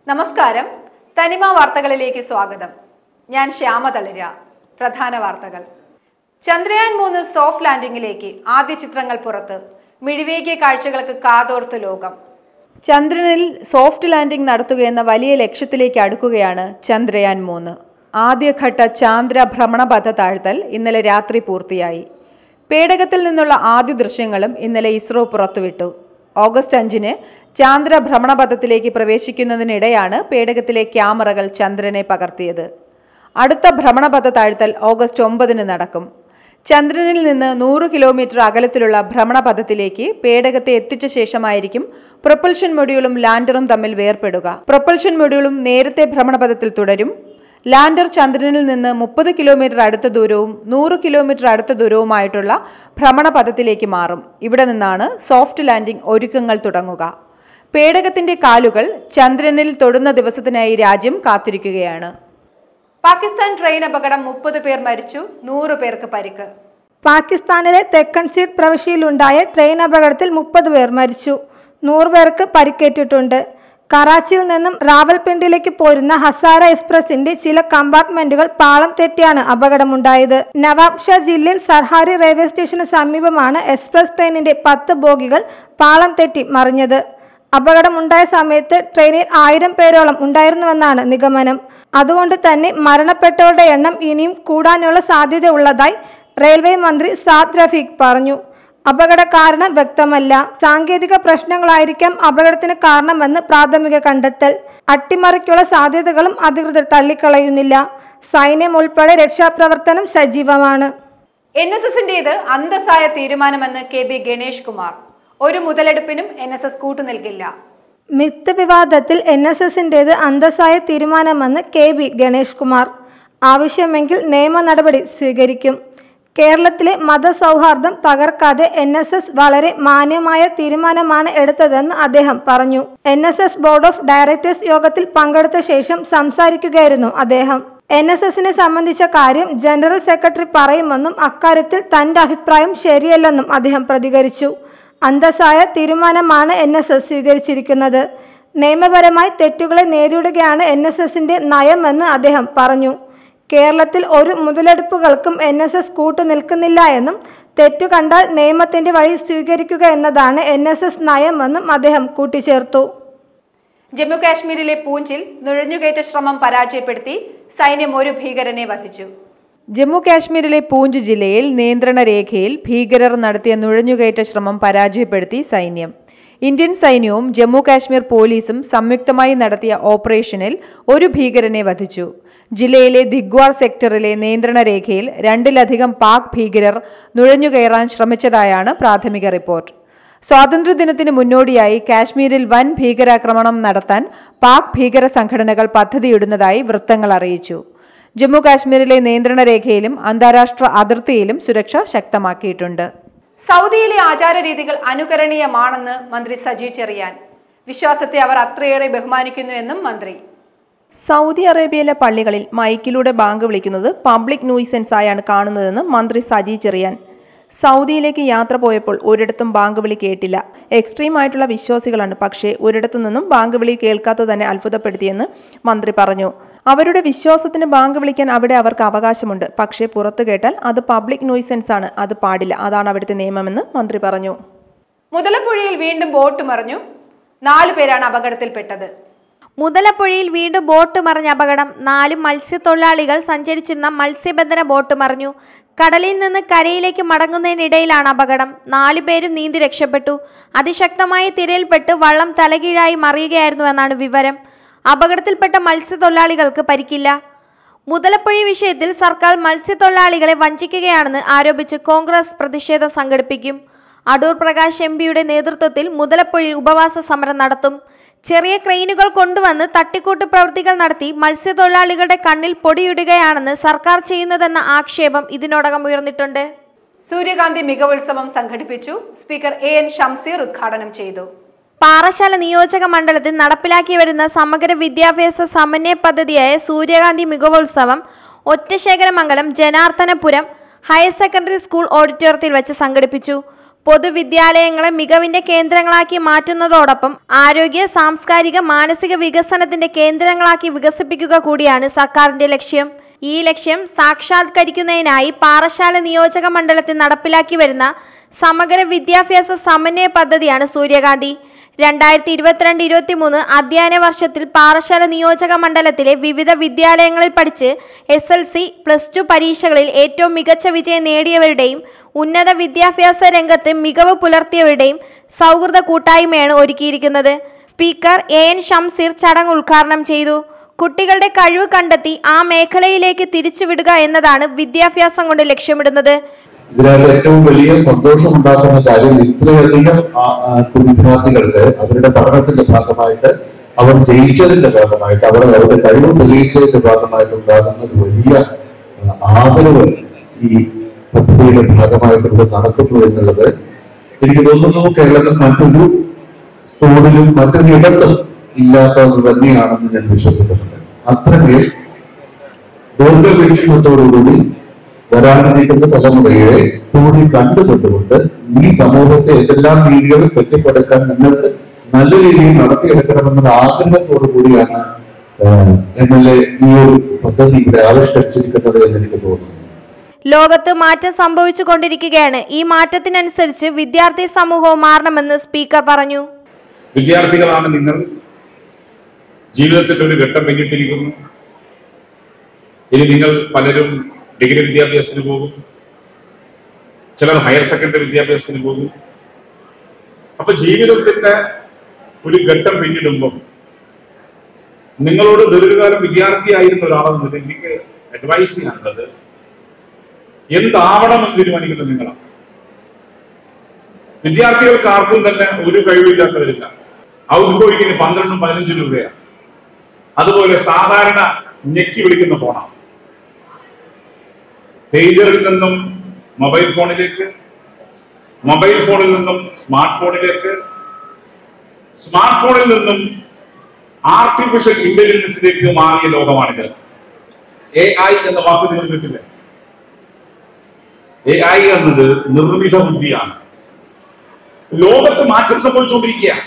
നമസ്കാരം തനിമ വാർത്തകളിലേക്ക് സ്വാഗതം ഞാൻ ശ്യാമ തളിര പ്രധാന വാർത്തകൾ ചന്ദ്രയാൻ മൂന്ന് സോഫ്റ്റ് ലാൻഡിംഗിലേക്ക് ആദ്യ ചിത്രങ്ങൾ പുറത്ത് മിഴിവേകിയ കാഴ്ചകൾക്ക് കാതോർത്ത് ലോകം ചന്ദ്രനിൽ സോഫ്റ്റ് ലാൻഡിംഗ് നടത്തുകയെന്ന വലിയ ലക്ഷ്യത്തിലേക്ക് അടുക്കുകയാണ് ചന്ദ്രയാൻ മൂന്ന് ആദ്യഘട്ട ചാന്ദ്ര ഭ്രമണപഥ താഴ്ത്തൽ ഇന്നലെ രാത്രി പൂർത്തിയായി പേടകത്തിൽ നിന്നുള്ള ആദ്യ ദൃശ്യങ്ങളും ഇന്നലെ ഇസ്രോ പുറത്തുവിട്ടു ഓഗസ്റ്റ് അഞ്ചിന് ചാന്ദ്ര ഭ്രമണപഥത്തിലേക്ക് പ്രവേശിക്കുന്നതിനിടെയാണ് പേടകത്തിലെ ക്യാമറകൾ ചന്ദ്രനെ പകർത്തിയത് അടുത്ത ഭ്രമണപഥ താഴ്ത്തൽ ഓഗസ്റ്റ് ഒമ്പതിന് നടക്കും ചന്ദ്രനിൽ നിന്ന് നൂറ് കിലോമീറ്റർ അകലത്തിലുള്ള ഭ്രമണപഥത്തിലേക്ക് പേടകത്തെ എത്തിച്ച ശേഷമായിരിക്കും പ്രൊപ്പൽഷൻ മൊഡ്യൂളും ലാൻഡറും തമ്മിൽ വേർപെടുക പ്രൊപ്പൽഷൻ മൊഡ്യൂളും നേരത്തെ ഭ്രമണപഥത്തിൽ തുടരും ലാൻഡർ ചന്ദ്രനിൽ നിന്ന് മുപ്പത് കിലോമീറ്റർ അടുത്ത ദൂരവും നൂറ് കിലോമീറ്റർ അടുത്ത ദൂരവുമായിട്ടുള്ള ഭ്രമണപഥത്തിലേക്ക് മാറും ഇവിടെ നിന്നാണ് സോഫ്റ്റ് ലാൻഡിംഗ് ഒരുക്കങ്ങൾ തുടങ്ങുക പേടകത്തിന്റെ കാലുകൾ ചന്ദ്രനിൽ തൊടുന്ന ദിവസത്തിനായി രാജ്യം കാത്തിരിക്കുകയാണ് പാകിസ്ഥാൻ ട്രെയിൻ അപകടം മുപ്പത് പേർ മരിച്ചു നൂറ് പേർക്ക് പരിക്ക് പാകിസ്ഥാനിലെ തെക്കൻ സീഡ് പ്രവിശ്യയിലുണ്ടായ ട്രെയിൻ അപകടത്തിൽ മുപ്പത് പേർ മരിച്ചു നൂറ് പേർക്ക് പരിക്കേറ്റിട്ടുണ്ട് കറാച്ചിയിൽ നിന്നും റാവൽപിണ്ടിയിലേക്ക് പോരുന്ന ഹസാര എക്സ്പ്രസിന്റെ ചില കമ്പാർട്ട്മെന്റുകൾ പാളം തെറ്റിയാണ് അപകടമുണ്ടായത് നവാബ് ഷാ ജില്ലയിൽ സർഹാരി റെയിൽവേ സ്റ്റേഷന് സമീപമാണ് എക്സ്പ്രസ് ട്രെയിനിന്റെ പത്ത് ബോഗികൾ പാളം തെറ്റി മറിഞ്ഞത് അപകടമുണ്ടായ സമയത്ത് ട്രെയിനിൽ ആയിരം പേരോളം ഉണ്ടായിരുന്നുവെന്നാണ് നിഗമനം അതുകൊണ്ട് തന്നെ മരണപ്പെട്ടവരുടെ എണ്ണം ഇനിയും കൂടാനുള്ള സാധ്യത ഉള്ളതായി റെയിൽവേ മന്ത്രി സാദ് റഫീഖ് പറഞ്ഞു അപകട കാരണം വ്യക്തമല്ല സാങ്കേതിക പ്രശ്നങ്ങളായിരിക്കാം അപകടത്തിന് കാരണമെന്ന് പ്രാഥമിക കണ്ടെത്തൽ അട്ടിമറിക്കുള്ള സാധ്യതകളും അധികൃതർ തള്ളിക്കളയുന്നില്ല സൈന്യം ഉൾപ്പെടെ രക്ഷാപ്രവർത്തനം സജീവമാണ് എൻ എസ് എസിന്റേത് അന്തസ്സായ തീരുമാനമെന്ന് കെ ബി ഗണേഷ് കുമാർ ഒരു മുതലെടുപ്പിനും എൻ എസ് എസ് കൂട്ടുനിൽക്കില്ല മിത്ത് വിവാദത്തിൽ എൻ എസ് എസിൻ്റേത് അന്തസ്സായ തീരുമാനമെന്ന് കെ ബി ഗണേഷ് കുമാർ ആവശ്യമെങ്കിൽ നിയമ നടപടി സ്വീകരിക്കും കേരളത്തിലെ മതസൗഹാർദ്ദം തകർക്കാതെ എൻ എസ് എസ് വളരെ മാന്യമായ തീരുമാനമാണ് എടുത്തതെന്ന് അദ്ദേഹം പറഞ്ഞു N S S board of directors യോഗത്തിൽ പങ്കെടുത്ത ശേഷം സംസാരിക്കുകയായിരുന്നു അദ്ദേഹം എൻ എസ് എസിനെ സംബന്ധിച്ച കാര്യം ജനറൽ സെക്രട്ടറി പറയുമെന്നും അക്കാര്യത്തിൽ തന്റെ അഭിപ്രായം ശരിയല്ലെന്നും അദ്ദേഹം പ്രതികരിച്ചു അന്തസ്സായ തീരുമാനമാണ് എൻ എസ് എസ് സ്വീകരിച്ചിരിക്കുന്നത് നിയമപരമായി തെറ്റുകളെ നേരിടുകയാണ് എൻ എസ് എസിന്റെ നയമെന്ന് അദ്ദേഹം പറഞ്ഞു കേരളത്തിൽ ഒരു മുതലെടുപ്പുകൾക്കും എൻ എസ് എസ് കൂട്ടുനിൽക്കുന്നില്ല എന്നും തെറ്റു കണ്ടാൽ നിയമത്തിന്റെ വഴി സ്വീകരിക്കുക എന്നതാണ് എൻ എസ് എസ് നയമെന്നും അദ്ദേഹം കൂട്ടിച്ചേർത്തു ജമ്മു കാശ്മീരിലെ പൂഞ്ചിൽ നുഴഞ്ഞുകയറ്റ ശ്രമം പരാജയപ്പെടുത്തി സൈന്യം ഒരു ഭീകരനെ വധിച്ചു ജമ്മു കാശ്മീരിലെ പൂഞ്ച് ജില്ലയിൽ നിയന്ത്രണ രേഖയിൽ ഭീകരർ നടത്തിയ നുഴഞ്ഞുകയറ്റ ശ്രമം പരാജയപ്പെടുത്തി സൈന്യം ഇന്ത്യൻ സൈന്യവും ജമ്മു കാശ്മീർ പോലീസും സംയുക്തമായി നടത്തിയ ഓപ്പറേഷനിൽ ഒരു ഭീകരനെ വധിച്ചു ജില്ലയിലെ ദിഗ്വാർ സെക്ടറിലെ നിയന്ത്രണ രേഖയിൽ രണ്ടിലധികം പാക് ഭീകരർ നുഴഞ്ഞുകയറാൻ ശ്രമിച്ചതായാണ് പ്രാഥമിക റിപ്പോർട്ട് സ്വാതന്ത്ര്യദിനത്തിന് മുന്നോടിയായി കാശ്മീരിൽ വൻ ഭീകരാക്രമണം നടത്താൻ പാക് ഭീകര സംഘടനകൾ പദ്ധതിയിടുന്നതായി വൃത്തങ്ങൾ അറിയിച്ചു ജമ്മു കാശ്മീരിലെ നിയന്ത്രണ രേഖയിലും അന്താരാഷ്ട്ര അതിർത്തിയിലും സുരക്ഷ ശക്തമാക്കിയിട്ടുണ്ട് സൗദിയിലെ ആചാരരീതികൾ അനുകരണീയമാണെന്ന് മന്ത്രി സജി ചെറിയാൻ വിശ്വാസത്തെ അവർ അത്രയേറെ ബഹുമാനിക്കുന്നു എന്നും മന്ത്രി സൗദി അറേബ്യയിലെ പള്ളികളിൽ മൈക്കിലൂടെ ബാങ്ക് വിളിക്കുന്നത് പബ്ലിക് ന്യൂയിസൻസ് ആയാണ് കാണുന്നതെന്ന് മന്ത്രി സജി ചെറിയാൻ സൗദിയിലേക്ക് യാത്ര പോയപ്പോൾ ഒരിടത്തും ബാങ്ക് വിളി കേട്ടില്ല എക്സ്ട്രീം ആയിട്ടുള്ള വിശ്വാസികളാണ് പക്ഷേ ഒരിടത്തു നിന്നും ബാങ്ക് വിളി കേൾക്കാത്തത് തന്നെ അത്ഭുതപ്പെടുത്തിയെന്ന് മന്ത്രി പറഞ്ഞു അവരുടെ വിശ്വാസത്തിന് ബാങ്ക് വിളിക്കാൻ അവിടെ അവർക്ക് അവകാശമുണ്ട് പക്ഷേ പുറത്തു കേട്ടാൽ അത് പബ്ലിക് ന്യൂയിസൻസ് ആണ് അത് പാടില്ല അതാണ് അവിടുത്തെ നിയമമെന്ന് മന്ത്രി പറഞ്ഞു മുതലപ്പുഴയിൽ വീണ്ടും ബോട്ട് മറിഞ്ഞു നാലു പേരാണ് അപകടത്തിൽപ്പെട്ടത് മുതലപ്പുഴയിൽ വീണ്ടും ബോട്ട് മറിഞ്ഞ അപകടം നാല് മത്സ്യത്തൊഴിലാളികൾ സഞ്ചരിച്ചിരുന്ന മത്സ്യബന്ധന ബോട്ട് മറിഞ്ഞു കടലിൽ നിന്ന് കരയിലേക്ക് മടങ്ങുന്നതിനിടയിലാണ് അപകടം നാലു പേരും നീന്തി രക്ഷപ്പെട്ടു അതിശക്തമായ തിരയിൽപ്പെട്ട് വള്ളം തലകീഴായി മറിയുകയായിരുന്നുവെന്നാണ് വിവരം അപകടത്തിൽപ്പെട്ട മത്സ്യത്തൊഴിലാളികൾക്ക് പരിക്കില്ല മുതലപ്പുഴ വിഷയത്തിൽ സർക്കാർ മത്സ്യത്തൊഴിലാളികളെ വഞ്ചിക്കുകയാണെന്ന് ആരോപിച്ച് കോൺഗ്രസ് പ്രതിഷേധം സംഘടിപ്പിക്കും അടൂർ പ്രകാശ് എം പിയുടെ നേതൃത്വത്തിൽ മുതലപ്പുഴയിൽ ഉപവാസ സമരം നടത്തും ചെറിയ ക്രെയിനുകൾ കൊണ്ടുവന്ന് തട്ടിക്കൂട്ട് പ്രവൃത്തികൾ നടത്തി മത്സ്യത്തൊഴിലാളികളുടെ കണ്ണിൽ പൊടിയിടുകയാണെന്ന് സർക്കാർ ചെയ്യുന്നതെന്ന ആക്ഷേപം ഇതിനോടകം ഉയർന്നിട്ടുണ്ട് സൂര്യകാന്തി മികവുത്സവം സംഘടിപ്പിച്ചു സ്പീക്കർ എ എൻ ഷംസീർ ഉദ്ഘാടനം ചെയ്തു പാറശാല നിയോജക മണ്ഡലത്തിൽ നടപ്പിലാക്കി വരുന്ന സമഗ്ര വിദ്യാഭ്യാസ സമന്വയ പദ്ധതിയായ സൂര്യകാന്തി മികവോത്സവം Ottasekharamangalam Janardhanapuram higher secondary school ഓഡിറ്റോറിയത്തിൽ വെച്ച് സംഘടിപ്പിച്ചു പൊതുവിദ്യാലയങ്ങളെ മികവിന്റെ കേന്ദ്രങ്ങളാക്കി മാറ്റുന്നതോടൊപ്പം ആരോഗ്യ സാംസ്കാരിക മാനസിക വികസനത്തിന്റെ കേന്ദ്രങ്ങളാക്കി വികസിപ്പിക്കുക കൂടിയാണ് സർക്കാരിന്റെ ലക്ഷ്യം ഈ ലക്ഷ്യം സാക്ഷാത്കരിക്കുന്നതിനായി പാറശാല നിയോജക മണ്ഡലത്തിൽ നടപ്പിലാക്കി വരുന്ന സമഗ്ര വിദ്യാഭ്യാസ സമന്വയ പദ്ധതിയാണ് സൂര്യകാന്തി രണ്ടായിരത്തി ഇരുപത്തിരണ്ട് ഇരുപത്തി മൂന്ന് അധ്യയന വർഷത്തിൽ പാറശാല നിയോജക മണ്ഡലത്തിലെ വിവിധ വിദ്യാലയങ്ങളിൽ പഠിച്ച് S L C plus two പരീക്ഷകളിൽ ഏറ്റവും മികച്ച വിജയം നേടിയവരുടെയും ഉന്നത വിദ്യാഭ്യാസ രംഗത്ത് മികവ് പുലർത്തിയവരുടെയും സൗഹൃദ കൂട്ടായ്മയാണ് ഒരുക്കിയിരിക്കുന്നത് സ്പീക്കർ എ എൻ ഷംസീർ ചടങ്ങ് ഉദ്ഘാടനം ചെയ്തു കുട്ടികളുടെ കഴിവ് കണ്ടെത്തി ആ മേഖലയിലേക്ക് തിരിച്ചുവിടുക എന്നതാണ് വിദ്യാഭ്യാസം കൊണ്ട് ലക്ഷ്യമിടുന്നത് ഇതിനകത്ത് ഏറ്റവും വലിയ സന്തോഷമുണ്ടാക്കുന്ന കാര്യം ഇത്രയധികം ആ- ആ വിദ്യാർത്ഥികൾക്ക് അവരുടെ പഠനത്തിന്റെ ഭാഗമായിട്ട് അവർ ജയിച്ചതിന്റെ ഭാഗമായിട്ട് അവർ അവരുടെ കഴിവ് തെളിയിച്ചതിന്റെ ഭാഗമായിട്ട് ഉണ്ടാകുന്ന ഒരു വലിയ ആ, ആദരവ് ഈ പദ്ധതിയുടെ ഭാഗമായിട്ട് ഇവിടെ നടക്കുന്നു എന്നുള്ളത് എനിക്ക് തോന്നുന്നു കേരളത്തിൽ മറ്റൊരു സ്കൂളിലും മറ്റൊരു ഇടത്തും ഇല്ലാത്തത് തന്നെയാണെന്ന് ഞാൻ വിശ്വസിക്കുന്നുണ്ട് അത്രമേൽ ദീർഘവീക്ഷണത്തോടുകൂടി വരാനിരിക്കുന്ന തലമുറയെ കൂടി കണ്ടുകൊണ്ടുകൊണ്ട് ഈ സമൂഹത്തെ ഏതെല്ലാം രീതികളിൽ കെട്ടിപ്പടുക്കാൻ നിങ്ങൾക്ക് നല്ല രീതിയിൽ നടത്തിയെടുക്കണമെന്ന ആഗ്രഹത്തോടു കൂടിയാണ് എം എൽ എ ഈ ഒരു പദ്ധതി ഇവിടെ ആവിഷ്കരിച്ചിരിക്കുന്നത് എന്ന് എനിക്ക് തോന്നുന്നു ലോകത്ത് മാറ്റം സംഭവിച്ചു കൊണ്ടിരിക്കുകയാണ് ഈ മാറ്റത്തിനനുസരിച്ച് വിദ്യാർത്ഥി സമൂഹവും മാറണമെന്ന് സ്പീക്കർ പറഞ്ഞു വിദ്യാർത്ഥികളാണ് നിങ്ങൾ ജീവിതത്തിന്റെ ഒരു ഘട്ടം പിന്നിട്ടിരിക്കുന്നു ഇനി നിങ്ങൾ പലരും ഡിഗ്രി വിദ്യാഭ്യാസത്തിന് പോകും ചിലർ ഹയർ സെക്കൻഡറി വിദ്യാഭ്യാസത്തിന് പോകും അപ്പൊ ജീവിതത്തിന്റെ ഒരു ഘട്ടം പിന്നിടുമ്പോൾ നിങ്ങളോട് ദീർഘകാലം വിദ്യാർത്ഥിയായിരുന്ന ഒരാളെന്നത് എനിക്ക് അഡ്വൈസ് ചെയ്യാനുള്ളത് എന്താവണമെന്ന് തീരുമാനിക്കുന്നത് നിങ്ങളാണ് വിദ്യാർത്ഥികൾക്ക് ആർക്കും തന്നെ ഒരു കഴിവില്ലാത്തവരില്ല ഔട്ട് ഗോയിങ്ങിന് പന്ത്രണ്ടും പതിനഞ്ചും രൂപയാണ് അതുപോലെ സാധാരണ ഞെക്കി വിളിക്കുന്ന ഫോണാണ് പേജറിൽ നിന്നും മൊബൈൽ ഫോണിലേക്ക് മൊബൈൽ ഫോണിൽ നിന്നും സ്മാർട്ട് ഫോണിലേക്ക് സ്മാർട്ട് ഫോണിൽ നിന്നും ആർട്ടിഫിഷ്യൽ ഇന്റലിജൻസിലേക്ക് മാറിയ ലോകമാണിത് എ ഐ എന്ന വാക്ക് നിങ്ങൾ കേട്ടില്ലേ എ ഐ എന്നത് നിർമ്മിത ബുദ്ധിയാണ് ലോകത്ത് മാറ്റം സംഭവിച്ചുകൊണ്ടിരിക്കുകയാണ്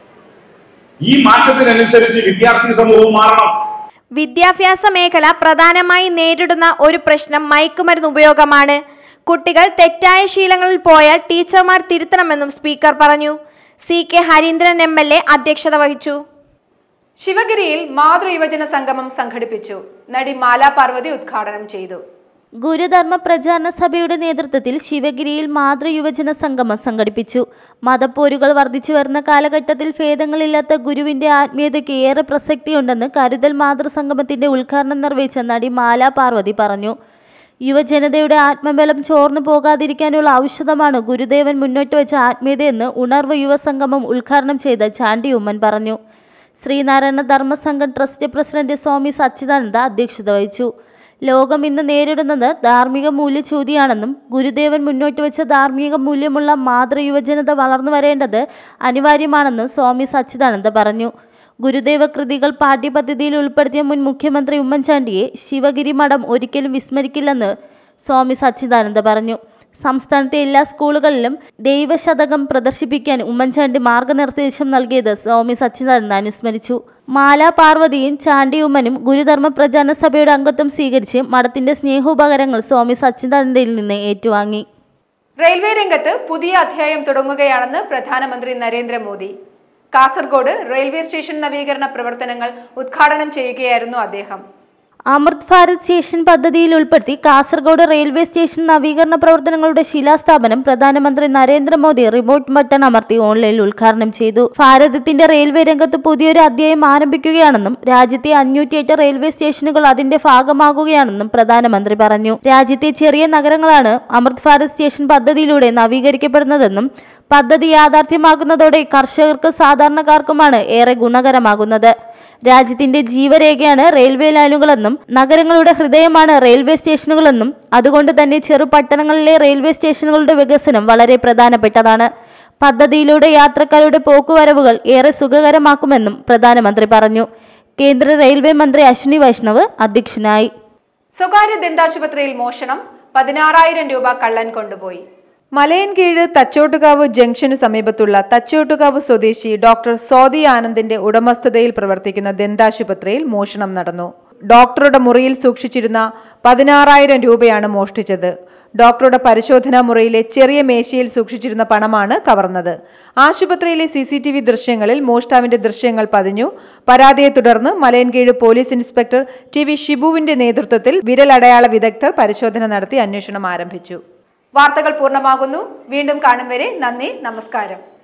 ഈ മാറ്റത്തിനനുസരിച്ച് വിദ്യാർത്ഥി സമൂഹവും മാറണം വിദ്യാഭ്യാസ മേഖല പ്രധാനമായി നേരിടുന്ന ഒരു പ്രശ്നം മയക്കുമരുന്ന് ഉപയോഗമാണ് കുട്ടികൾ തെറ്റായ ശീലങ്ങളിൽ പോയാൽ ടീച്ചർമാർ തിരുത്തണമെന്നും സ്പീക്കർ പറഞ്ഞു C K Harindran M L A അധ്യക്ഷത വഹിച്ചു ശിവഗിരിയിൽ മാതൃയുവജന സംഗമം സംഘടിപ്പിച്ചു നടി മാലാ പാർവതി ഉദ്ഘാടനം ചെയ്തു ഗുരുധർമ്മ പ്രചാരണ സഭയുടെ നേതൃത്വത്തിൽ ശിവഗിരിയിൽ മാതൃയുവജന സംഗമം സംഘടിപ്പിച്ചു മതപ്പോരുകൾ വർദ്ധിച്ചു വരുന്ന കാലഘട്ടത്തിൽ ഭേദങ്ങളില്ലാത്ത ഗുരുവിന്റെ ആത്മീയതയ്ക്ക് ഏറെ പ്രസക്തിയുണ്ടെന്ന് കരുതൽ മാതൃസംഗമത്തിന്റെ ഉദ്ഘാടനം നിർവഹിച്ച നടി മാലാ പാർവതി പറഞ്ഞു യുവജനതയുടെ ആത്മബലം ചോർന്നു പോകാതിരിക്കാനുള്ള ഔഷധമാണ് ഗുരുദേവൻ മുന്നോട്ട് വെച്ച ആത്മീയതയെന്ന് ഉണർവ് യുവസംഗമം ഉദ്ഘാടനം ചെയ്ത ചാണ്ടി ഉമ്മൻ പറഞ്ഞു ശ്രീനാരായണ ധർമ്മസംഘം ട്രസ്റ്റ് പ്രസിഡന്റ് സ്വാമി സച്ചിദാനന്ദ അധ്യക്ഷത വഹിച്ചു ലോകം ഇന്ന് നേരിടുന്നത് ധാർമ്മിക മൂല്യച്യൂതിയാണെന്നും ഗുരുദേവൻ മുന്നോട്ട് വെച്ച ധാർമ്മിക മൂല്യമുള്ള മാതൃയുവജനത വളർന്നു വരേണ്ടത് അനിവാര്യമാണെന്നും സ്വാമി സച്ചിദാനന്ദ പറഞ്ഞു ഗുരുദേവ കൃതികൾ പാഠ്യപദ്ധതിയിൽ ഉൾപ്പെടുത്തിയ മുൻ മുഖ്യമന്ത്രി ഉമ്മൻചാണ്ടിയെ ശിവഗിരി മഠം ഒരിക്കലും വിസ്മരിക്കില്ലെന്ന് സ്വാമി സച്ചിദാനന്ദ പറഞ്ഞു സംസ്ഥാനത്തെ എല്ലാ സ്കൂളുകളിലും ദൈവശതകം പ്രദർശിപ്പിക്കാൻ ഉമ്മൻചാണ്ടി മാർഗനിർദ്ദേശം നൽകിയത് സ്വാമി സച്ചിദാനന്ദ അനുസ്മരിച്ചു മാലാ പാർവതിയും ചാണ്ടി ഉമ്മനും ഗുരുധർമ്മ പ്രചാരണ സഭയുടെ അംഗത്വം സ്വീകരിച്ച് മഠത്തിന്റെ സ്നേഹോപകരങ്ങൾ സ്വാമി സച്ചിദാനന്ദയിൽ നിന്ന് ഏറ്റുവാങ്ങി റെയിൽവേ രംഗത്ത് പുതിയ അധ്യായം തുടങ്ങുകയാണെന്ന് പ്രധാനമന്ത്രി നരേന്ദ്രമോദി കാസർഗോഡ് റെയിൽവേ സ്റ്റേഷൻ നവീകരണ പ്രവർത്തനങ്ങൾ ഉദ്ഘാടനം ചെയ്യുകയായിരുന്നു അദ്ദേഹം അമൃത് ഭാരത് സ്റ്റേഷൻ പദ്ധതിയിൽ ഉൾപ്പെടുത്തി കാസർഗോഡ് റെയിൽവേ സ്റ്റേഷൻ നവീകരണ പ്രവർത്തനങ്ങളുടെ ശിലാസ്ഥാപനം പ്രധാനമന്ത്രി നരേന്ദ്രമോദി റിമോട്ട് ബട്ടൺ അമർത്തി ഓൺലൈനിൽ ഉദ്ഘാടനം ചെയ്തു ഭാരതത്തിന്റെ റെയിൽവേ രംഗത്ത് പുതിയൊരു അധ്യായം ആരംഭിക്കുകയാണെന്നും രാജ്യത്തെ അഞ്ഞൂറ്റിയെട്ട് റെയിൽവേ സ്റ്റേഷനുകൾ അതിന്റെ ഭാഗമാകുകയാണെന്നും പ്രധാനമന്ത്രി പറഞ്ഞു രാജ്യത്തെ ചെറിയ നഗരങ്ങളാണ് അമൃത് ഭാരത് സ്റ്റേഷൻ പദ്ധതിയിലൂടെ നവീകരിക്കപ്പെടുന്നതെന്നും പദ്ധതി യാഥാർത്ഥ്യമാകുന്നതോടെ കർഷകർക്ക് സാധാരണക്കാർക്കുമാണ് ഏറെ ഗുണകരമാകുന്നത് രാജ്യത്തിന്റെ ജീവരേഖയാണ് റെയിൽവേ ലൈനുകളെന്നും നഗരങ്ങളുടെ ഹൃദയമാണ് റെയിൽവേ സ്റ്റേഷനുകളെന്നും അതുകൊണ്ട് തന്നെ ചെറുപട്ടണങ്ങളിലെ റെയിൽവേ സ്റ്റേഷനുകളുടെ വികസനം വളരെ പ്രധാനപ്പെട്ടതാണ് പദ്ധതിയിലൂടെ യാത്രക്കാരുടെ പോക്കുവരവുകൾ ഏറെ സുഖകരമാക്കുമെന്നും പ്രധാനമന്ത്രി പറഞ്ഞു കേന്ദ്ര റെയിൽവേ മന്ത്രി അശ്വിനി വൈഷ്ണവ് അധ്യക്ഷനായി സ്വകാര്യ ദന്താശുപത്രിയിൽ മോഷണം പതിനാറായിരം രൂപ കള്ളൻ കൊണ്ടുപോയി മലയൻകീഴ് തച്ചോട്ടുകാവ് ജംഗ്ഷനു സമീപത്തുള്ള തച്ചോട്ടുകാവ് സ്വദേശി ഡോക്ടർ സ്വാതി ആനന്ദിന്റെ ഉടമസ്ഥതയിൽ പ്രവർത്തിക്കുന്ന ദന്താശുപത്രിയിൽ മോഷണം നടന്നു ഡോക്ടറുടെ മുറിയിൽ സൂക്ഷിച്ചിരുന്ന പതിനാറായിരം രൂപയാണ് മോഷ്ടിച്ചത് ഡോക്ടറുടെ പരിശോധനാ മുറിയിലെ ചെറിയ മേശയിൽ സൂക്ഷിച്ചിരുന്ന പണമാണ് കവർന്നത് ആശുപത്രിയിലെ സി സി ടി വി ദൃശ്യങ്ങളിൽ മോഷ്ടാവിന്റെ ദൃശ്യങ്ങൾ പതിഞ്ഞു പരാതിയെ തുടർന്ന് Malayinkeezhu police inspector T V ഷിബുവിന്റെ നേതൃത്വത്തിൽ വിരലടയാള വിദഗ്ധർ പരിശോധന നടത്തി അന്വേഷണം ആരംഭിച്ചു വാർത്തകൾ പൂർണ്ണമാകുന്നു വീണ്ടും കാണും വരെ നന്ദി നമസ്കാരം